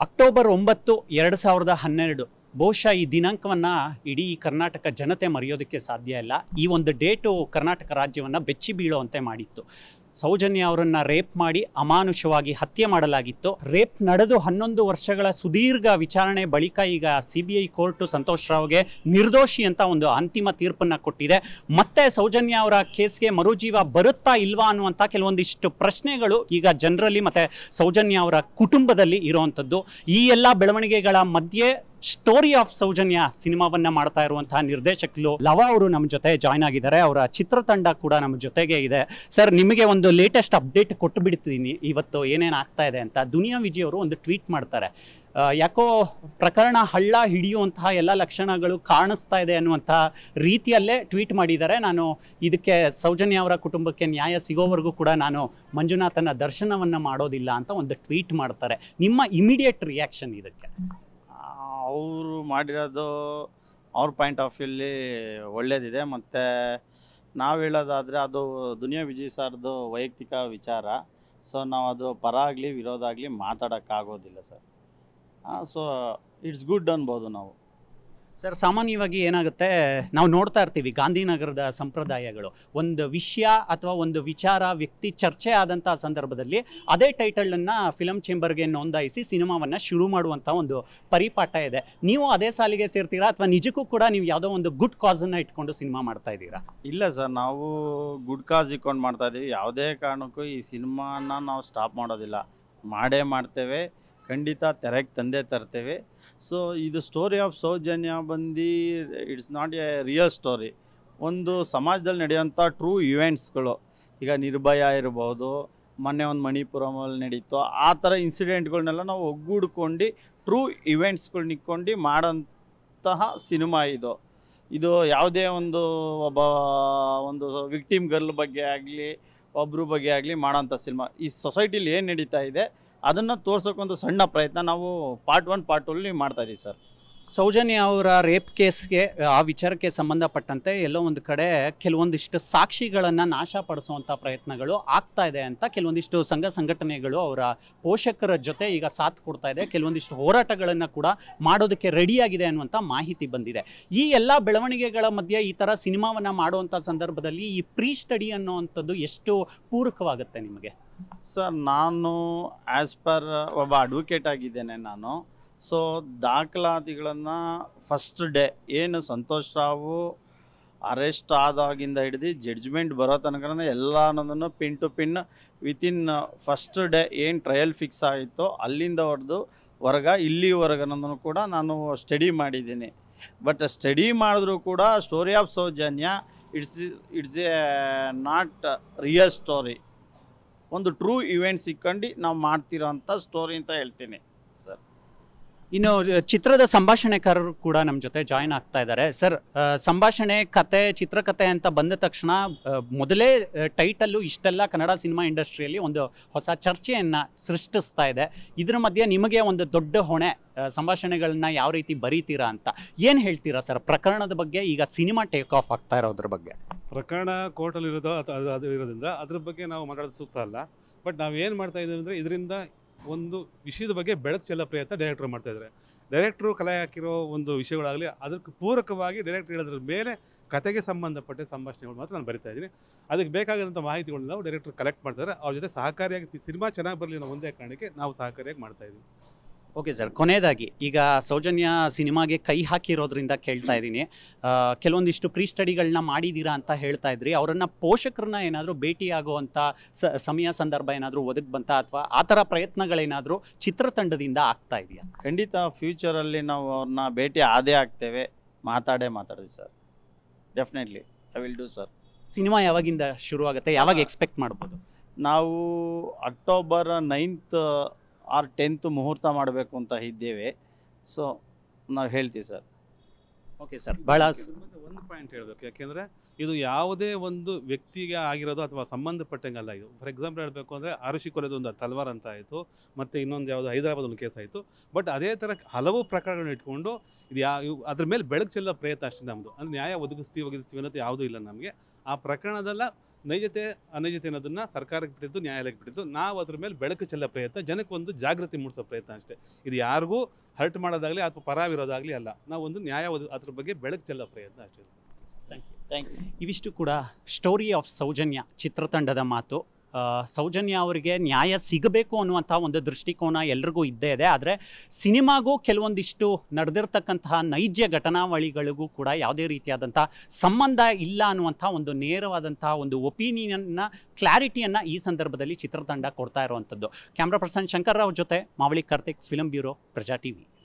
October ಒಂಬತ್ತು ಎರಡು ಸಾವಿರದ ಹನ್ನೆರಡು ಬಹುಶಃ ಈ ದಿನಾಂಕವನ್ನು ಇಡೀ ಕರ್ನಾಟಕ ಜನತೆ ಮರೆಯೋದಕ್ಕೆ ಸಾಧ್ಯ ಇಲ್ಲ ಈ ಒಂದು ಡೇಟು ಕರ್ನಾಟಕ ರಾಜ್ಯವನ್ನು ಬೆಚ್ಚಿ ಬೀಳುವಂತೆ ಮಾಡಿತ್ತು ಸೌಜನ್ಯ ಅವರನ್ನು ರೇಪ್ ಮಾಡಿ ಅಮಾನುಷವಾಗಿ ಹತ್ಯೆ ಮಾಡಲಾಗಿತ್ತು ರೇಪ್ ನಡೆದು ಹನ್ನೊಂದು ವರ್ಷಗಳ ಸುದೀರ್ಘ ವಿಚಾರಣೆ ಬಳಿಕ ಈಗ C B I court Santosh ರಾವ್ಗೆ ನಿರ್ದೋಷಿ ಅಂತ ಒಂದು ಅಂತಿಮ ತೀರ್ಪನ್ನು ಕೊಟ್ಟಿದೆ ಮತ್ತೆ ಸೌಜನ್ಯ ಅವರ ಕೇಸ್ಗೆ ಮರುಜೀವ ಬರುತ್ತಾ ಇಲ್ವಾ ಅನ್ನುವಂಥ ಕೆಲವೊಂದಿಷ್ಟು ಪ್ರಶ್ನೆಗಳು ಈಗ ಜನರಲ್ಲಿ ಮತ್ತೆ ಸೌಜನ್ಯ ಅವರ ಕುಟುಂಬದಲ್ಲಿ ಇರುವಂಥದ್ದು ಈ ಎಲ್ಲ ಬೆಳವಣಿಗೆಗಳ ಮಧ್ಯೆ ಸ್ಟೋರಿ ಆಫ್ ಸೌಜನ್ಯ ಸಿನಿಮಾವನ್ನ ಮಾಡ್ತಾ ಇರುವಂತಹ ನಿರ್ದೇಶಕರು ಲವ ಅವರು ನಮ್ಮ ಜೊತೆ ಜಾಯ್ನ್ ಆಗಿದ್ದಾರೆ ಅವರ ಚಿತ್ರತಂಡ ಕೂಡ ನಮ್ಮ ಜೊತೆಗೆ ಇದೆ ಸರ್ ನಿಮಗೆ ಒಂದು ಲೇಟೆಸ್ಟ್ ಅಪ್ಡೇಟ್ ಕೊಟ್ಟು ಬಿಡ್ತೀನಿ ಇವತ್ತು ಏನೇನು ಆಗ್ತಾ ಇದೆ ಅಂತ ದುನಿಯಾ ವಿಜಯ್ ಅವರು ಒಂದು ಟ್ವೀಟ್ ಮಾಡ್ತಾರೆ ಆ, ಯಾಕೋ ಪ್ರಕರಣ ಹಳ್ಳ ಹಿಡಿಯುವಂತಹ ಎಲ್ಲ ಲಕ್ಷಣಗಳು ಕಾಣಿಸ್ತಾ ಇದೆ ಅನ್ನುವಂತಹ ರೀತಿಯಲ್ಲೇ ಟ್ವೀಟ್ ಮಾಡಿದ್ದಾರೆ ನಾನು ಇದಕ್ಕೆ ಸೌಜನ್ಯ ಅವರ ಕುಟುಂಬಕ್ಕೆ ನ್ಯಾಯ ಸಿಗೋವರೆಗೂ ಕೂಡ ನಾನು ಮಂಜುನಾಥನ ದರ್ಶನವನ್ನ ಮಾಡೋದಿಲ್ಲ ಅಂತ ಒಂದು ಟ್ವೀಟ್ ಮಾಡ್ತಾರೆ ನಿಮ್ಮ ಇಮಿಡಿಯೇಟ್ ರಿಯಾಕ್ಷನ್ ಇದಕ್ಕೆ ಅವರು ಮಾಡಿರೋದು ಅವ್ರ ಪಾಯಿಂಟ್ ಆಫ್ ವ್ಯೂಲಿ ಒಳ್ಳೇದಿದೆ ಮತ್ತು ನಾವು ಹೇಳೋದಾದರೆ ಅದು ದುನಿಯಾ ವಿಜಯ್ ಸರ್ದು ವೈಯಕ್ತಿಕ ವಿಚಾರ ಸೊ ನಾವು ಅದು ಪರ ಆಗಲಿ ವಿರೋಧ ಆಗಲಿ ಮಾತಾಡೋಕ್ಕಾಗೋದಿಲ್ಲ ಸರ್ ಸೊ ಇಟ್ಸ್ ಗುಡ್ ಅನ್ಬೋದು ನಾವು ಸರ್ ಸಾಮಾನ್ಯವಾಗಿ ಏನಾಗುತ್ತೆ ನಾವು ನೋಡ್ತಾ ಇರ್ತೀವಿ ಗಾಂಧಿನಗರದ ಸಂಪ್ರದಾಯಗಳು ಒಂದು ವಿಷಯ ಅಥವಾ ಒಂದು ವಿಚಾರ ವ್ಯಕ್ತಿ ಚರ್ಚೆ ಆದಂಥ ಸಂದರ್ಭದಲ್ಲಿ ಅದೇ ಟೈಟಲನ್ನು ಫಿಲಮ್ ಚೇಂಬರ್ಗೆ ನೋಂದಾಯಿಸಿ ಸಿನಿಮಾವನ್ನು ಶುರು ಮಾಡುವಂಥ ಒಂದು ಪರಿಪಾಠ ಇದೆ ನೀವು ಅದೇ ಸಾಲಿಗೆ ಸೇರ್ತೀರಾ ಅಥವಾ ನಿಜಕ್ಕೂ ಕೂಡ ನೀವು ಯಾವುದೋ ಒಂದು ಗುಡ್ ಕಾಸನ್ನು ಇಟ್ಕೊಂಡು ಸಿನಿಮಾ ಮಾಡ್ತಾ ಇದ್ದೀರಾ ಇಲ್ಲ ಸರ್ ನಾವು ಗುಡ್ ಕಾಸ್ ಇಕ್ಕೊಂಡು ಮಾಡ್ತಾ ಇದ್ದೀವಿ ಯಾವುದೇ ಕಾರಣಕ್ಕೂ ಈ ಸಿನಿಮಾನ ನಾವು ಸ್ಟಾಪ್ ಮಾಡೋದಿಲ್ಲ ಮಾಡೇ ಮಾಡ್ತೇವೆ ಖಂಡಿತ ತೆರೆಗೆ ತಂದೆ ತರ್ತೇವೆ ಸೊ ಇದು ಸ್ಟೋರಿ ಆಫ್ ಸೌಜನ್ಯ ಬಂದು it's not a real story ಒಂದು ಸಮಾಜದಲ್ಲಿ ನಡೆಯುವಂಥ ಟ್ರೂ ಇವೆಂಟ್ಸ್ಗಳು ಈಗ ನಿರ್ಭಯ ಇರ್ಬೋದು ಮೊನ್ನೆ ಒಂದು ಮಣಿಪುರಮಲ್ಲಿ ನಡೀತು ಆ ಥರ ಇನ್ಸಿಡೆಂಟ್ಗಳನ್ನೆಲ್ಲ ನಾವು ಒಗ್ಗೂಡ್ಕೊಂಡು ಟ್ರೂ ಇವೆಂಟ್ಸ್ಗಳನ್ನ ಇಟ್ಕೊಂಡು ಮಾಡೋಂತಹ ಸಿನಿಮಾ ಇದು ಇದು ಯಾವುದೇ ಒಂದು ಒಬ್ಬ ಒಂದು ವಿಕ್ಟಿಮ್ ಗರ್ಲ್ ಬಗ್ಗೆ ಆಗಲಿ ಒಬ್ಬರ ಬಗ್ಗೆ ಆಗಲಿ ಮಾಡೋಂಥ ಸಿನಿಮಾ ಈ ಸೊಸೈಟಿಲಿ ಏನು ನಡೀತಾ ಇದೆ ಅದನ್ನು ತೋರ್ಸೋಕ್ಕೊಂದು ಸಣ್ಣ ಪ್ರಯತ್ನ ನಾವು ಪಾರ್ಟ್ ಒನ್ ಪಾರ್ಟ್ ಟೂಲ್ಲಿ ಮಾಡ್ತಾ ಇದೀವಿ ಸರ್ ಸೌಜನ್ಯ ಅವರ ರೇಪ್ ಕೇಸ್ಗೆ ಆ ವಿಚಾರಕ್ಕೆ ಸಂಬಂಧಪಟ್ಟಂತೆ ಎಲ್ಲೋ ಒಂದು ಕಡೆ ಕೆಲವೊಂದಿಷ್ಟು ಸಾಕ್ಷಿಗಳನ್ನು ನಾಶಪಡಿಸುವಂಥ ಪ್ರಯತ್ನಗಳು ಆಗ್ತಾ ಇದೆ ಅಂತ ಕೆಲವೊಂದಿಷ್ಟು ಸಂಘ ಸಂಘಟನೆಗಳು ಅವರ ಪೋಷಕರ ಜೊತೆ ಈಗ ಸಾಥ್ ಕೊಡ್ತಾ ಇದೆ ಕೆಲವೊಂದಿಷ್ಟು ಹೋರಾಟಗಳನ್ನು ಕೂಡ ಮಾಡೋದಕ್ಕೆ ರೆಡಿಯಾಗಿದೆ ಅನ್ನುವಂಥ ಮಾಹಿತಿ ಬಂದಿದೆ ಈ ಎಲ್ಲ ಬೆಳವಣಿಗೆಗಳ ಮಧ್ಯೆ ಈ ಥರ ಸಿನಿಮಾವನ್ನು ಮಾಡುವಂಥ ಸಂದರ್ಭದಲ್ಲಿ ಈ ಪ್ರೀ ಸ್ಟಡಿ ಅನ್ನೋವಂಥದ್ದು ಎಷ್ಟು ಪೂರಕವಾಗುತ್ತೆ ನಿಮಗೆ ಸರ್ ನಾನು ಆ್ಯಸ್ ಪರ್ ಒಬ್ಬ ಅಡ್ವೊಕೇಟ್ ಆಗಿದ್ದೇನೆ ನಾನು ಸೊ ದಾಖಲಾತಿಗಳನ್ನು ಫಸ್ಟ್ ಡೇ ಏನು ಸಂತೋಷ್ ರಾವು ಅರೆಸ್ಟ್ ಆದಾಗಿಂದ ಹಿಡಿದು ಜಡ್ಜ್ಮೆಂಟ್ ಬರೋ ತನಕ ಎಲ್ಲನೂ pin to pin within first day ಏನು ಟ್ರಯಲ್ ಫಿಕ್ಸ್ ಆಯಿತೋ ಅಲ್ಲಿಂದ ಹೊಡೆದು ಹೊರಗ ಇಲ್ಲಿವರೆಗನೂ ಕೂಡ ನಾನು ಸ್ಟಡಿ ಮಾಡಿದ್ದೀನಿ ಬಟ್ ಸ್ಟಡಿ ಮಾಡಿದ್ರೂ ಕೂಡ story of Soujanya it's it's a not real story ಒಂದು ಟ್ರೂ ಇವೆಂಟ್ ಸಿಕ್ಕಂಡು ನಾವು ಮಾಡ್ತಿರೋಂಥ ಸ್ಟೋರಿ ಅಂತ ಹೇಳ್ತೀನಿ ಸರ್ ಇನ್ನು ಚಿತ್ರದ ಸಂಭಾಷಣೆಕಾರರು ಕೂಡ ನಮ್ಮ ಜೊತೆ ಜಾಯ್ನ್ ಆಗ್ತಾ ಇದ್ದಾರೆ ಸರ್ ಆ, ಸಂಭಾಷಣೆ ಕತೆ ಚಿತ್ರಕಥೆ ಅಂತ ಬಂದ ತಕ್ಷಣ ಆ, ಮೊದಲೇ ಟೈಟಲ್ಲು ಇಷ್ಟೆಲ್ಲ ಕನ್ನಡ ಸಿನಿಮಾ ಇಂಡಸ್ಟ್ರಿಯಲ್ಲಿ ಒಂದು ಹೊಸ ಚರ್ಚೆಯನ್ನು ಸೃಷ್ಟಿಸ್ತಾ ಇದೆ ಇದ್ರ ಮಧ್ಯೆ ನಿಮಗೆ ಒಂದು ದೊಡ್ಡ ಹೊಣೆ ಆ, ಸಂಭಾಷಣೆಗಳನ್ನ ಯಾವ ರೀತಿ ಬರೀತೀರಾ ಅಂತ ಏನು ಹೇಳ್ತೀರಾ ಸರ್ ಪ್ರಕರಣದ ಬಗ್ಗೆ ಈಗ ಸಿನಿಮಾ ಟೇಕ್ ಆಫ್ ಆಗ್ತಾ ಇರೋದ್ರ ಬಗ್ಗೆ ಪ್ರಕರಣ ಕೋರ್ಟಲ್ಲಿ ಇರೋದು ಅಥವಾ ಅದು ಅದು ಇರೋದ್ರಿಂದ ಅದ್ರ ಬಗ್ಗೆ ನಾವು ಮಾತಾಡೋದು ಸೂಕ್ತ ಅಲ್ಲ ಬಟ್ ನಾವು ಏನು ಮಾಡ್ತಾ ಇದ್ದೀವಿ ಅಂದರೆ ಇದರಿಂದ ಒಂದು ವಿಷಯದ ಬಗ್ಗೆ ಬೆಳಕು ಚೆಲ್ಲೋ ಪ್ರಯತ್ನ ಡೈರೆಕ್ಟ್ರು ಮಾಡ್ತಾ ಇದ್ದಾರೆ ಡೈರೆಕ್ಟ್ರು ಕಲೆ ಹಾಕಿರೋ ಒಂದು ವಿಷಯಗಳಾಗಲಿ ಅದಕ್ಕೆ ಪೂರಕವಾಗಿ ಡೈರೆಕ್ಟ್ರ್ ಹೇಳೋದ್ರ ಮೇಲೆ ಕತೆಗೆ ಸಂಬಂಧಪಟ್ಟ ಸಂಭಾಷಣೆಗಳು ಮಾತ್ರ ನಾನು ಬರಿತಾ ಇದ್ದೀನಿ ಅದಕ್ಕೆ ಬೇಕಾದಂಥ ಮಾಹಿತಿಗಳನ್ನ ನಾವು ಡೈರೆಕ್ಟ್ರು ಕಲೆಕ್ಟ್ ಮಾಡ್ತಾರೆ ಅವ್ರ ಜೊತೆ ಸಹಕಾರಿಯಾಗಿ ಸಿನಿಮಾ ಚೆನ್ನಾಗಿ ಬರಲಿ ಅನ್ನೋ ಒಂದೇ ಕಾರಣಕ್ಕೆ ನಾವು ಸಹಕಾರಿಯಾಗಿ ಮಾಡ್ತಾ ಇದ್ದೀವಿ ಓಕೆ ಸರ್ ಕೊನೆಯದಾಗಿ ಈಗ ಸೌಜನ್ಯ ಸಿನಿಮಾಗೆ ಕೈ ಹಾಕಿರೋದ್ರಿಂದ ಕೇಳ್ತಾ ಇದ್ದೀನಿ ಆ, ಕೆಲವೊಂದಿಷ್ಟು ಪ್ರೀ ಸ್ಟಡಿಗಳನ್ನ ಮಾಡಿದ್ದೀರಾ ಅಂತ ಹೇಳ್ತಾ ಇದ್ರಿ ಅವರನ್ನ ಪೋಷಕರನ್ನ ಏನಾದರೂ ಭೇಟಿಯಾಗುವಂಥ ಸ ಸಮಯ ಸಂದರ್ಭ ಏನಾದರೂ ಒದಗಿ ಬಂತ ಅಥವಾ ಆ ಥರ ಪ್ರಯತ್ನಗಳೇನಾದರೂ ಚಿತ್ರತಂಡದಿಂದ ಆಗ್ತಾ ಇದೆಯಾ ಖಂಡಿತ ಫ್ಯೂಚರಲ್ಲಿ ನಾವು ಅವ್ರನ್ನ ಭೇಟಿ ಆದೇ ಆಗ್ತೇವೆ ಮಾತಾಡೇ ಮಾತಾಡ್ತೀವಿ sir definitely I will do sir cinema ಯಾವಾಗಿಂದ ಶುರು ಆಗುತ್ತೆ ಯಾವಾಗ ಎಕ್ಸ್ಪೆಕ್ಟ್ ಮಾಡ್ಬೋದು ನಾವು ಅಕ್ಟೋಬರ್ ನೈನ್ತ್ ಆರ್ ಟೆಂತ್ ಮುಹೂರ್ತ ಮಾಡಬೇಕು ಅಂತ ಇದ್ದೇವೆ ಸೊ ನಾವು ಹೇಳ್ತೀವಿ ಸರ್ ಓಕೆ ಸರ್ ಭಾಳ ಇದ್ರ ಮಧ್ಯೆ ಒಂದು ಪಾಯಿಂಟ್ ಹೇಳಬೇಕು ಯಾಕೆಂದರೆ ಇದು ಯಾವುದೇ ಒಂದು ವ್ಯಕ್ತಿಗೆ ಆಗಿರೋದು ಅಥವಾ ಸಂಬಂಧಪಟ್ಟಂಗಲ್ಲ ಇದು ಫಾರ್ ಎಕ್ಸಾಂಪಲ್ ಹೇಳಬೇಕು ಅಂದರೆ ಆರುಷಿ ಕೊಲೆದು ಒಂದು ತಲ್ವಾರ್ ಅಂತ ಆಯಿತು ಮತ್ತು ಇನ್ನೊಂದು ಯಾವುದು ಹೈದರಾಬಾದ್ ಒಂದು ಕೇಸ್ ಆಯಿತು ಬಟ್ ಅದೇ ಥರ ಹಲವು ಪ್ರಕರಣಗಳನ್ನ ಇಟ್ಕೊಂಡು ಇದು ಯಾ ಇವು ಅದ್ರ ಮೇಲೆ ಬೆಳಕು ಚೆಲ್ಲೋ ಪ್ರಯತ್ನ ಅಷ್ಟೇ ನಮ್ಮದು ಅಂದರೆ ನ್ಯಾಯ ಒದಗಿಸ್ತೀವಿ ಒದಗಿಸ್ತೀವಿ ಅನ್ನೋದು ಯಾವುದೂ ಇಲ್ಲ ನಮಗೆ ಆ ಪ್ರಕರಣದಲ್ಲ ನೈಜತೆ ಅನೈಜತೆ ಅನ್ನೋದನ್ನ ಸರ್ಕಾರಕ್ಕೆ ಬಿಟ್ಟಿದ್ದು ನ್ಯಾಯಾಲಯಕ್ಕೆ ಬಿಟ್ಟಿದ್ದು ನಾವು ಅದ್ರ ಮೇಲೆ ಬೆಳಕು ಚೆಲ್ಲೋ ಪ್ರಯತ್ನ ಜನಕ್ಕೆ ಒಂದು ಜಾಗೃತಿ ಮೂಡಿಸೋ ಪ್ರಯತ್ನ ಅಷ್ಟೇ ಇದು ಯಾರಿಗೂ ಹರ್ಟ್ ಮಾಡೋದಾಗಲಿ ಅಥವಾ ಪರಾವಿರೋದಾಗಲಿ ಅಲ್ಲ ನಾವು ಒಂದು ನ್ಯಾಯ ಒದ- ಅದ್ರ ಬಗ್ಗೆ ಬೆಳಕು ಚೆಲ್ಲೋ ಪ್ರಯತ್ನ ಅಷ್ಟೇ ಥ್ಯಾಂಕ್ ಯು ಥ್ಯಾಂಕ್ ಯು ಇವಿಷ್ಟು ಕೂಡ ಸ್ಟೋರಿ ಆಫ್ ಸೌಜನ್ಯ ಚಿತ್ರತಂಡದ ಮಾತು ಆ, ಸೌಜನ್ಯ ಅವರಿಗೆ ನ್ಯಾಯ ಸಿಗಬೇಕು ಅನ್ನುವಂಥ ಒಂದು ದೃಷ್ಟಿಕೋನ ಎಲ್ರಿಗೂ ಇದ್ದೇ ಇದೆ ಆದರೆ ಸಿನಿಮಾಗೂ ಕೆಲವೊಂದಿಷ್ಟು ನಡೆದಿರ್ತಕ್ಕಂತಹ ನೈಜ ಘಟನಾವಳಿಗಳಿಗೂ ಕೂಡ ಯಾವುದೇ ರೀತಿಯಾದಂಥ ಸಂಬಂಧ ಇಲ್ಲ ಅನ್ನುವಂಥ ಒಂದು ನೇರವಾದಂಥ ಒಂದು ಒಪಿನಿಯನ್ನ ಕ್ಲಾರಿಟಿಯನ್ನು ಈ ಸಂದರ್ಭದಲ್ಲಿ ಚಿತ್ರತಂಡ ಕೊಡ್ತಾ ಇರುವಂಥದ್ದು ಕ್ಯಾಮ್ರಾ ಪರ್ಸನ್ ಶಂಕರ್ ರಾವ್ ಜೊತೆ Mavali Karthik film bureau Praja TV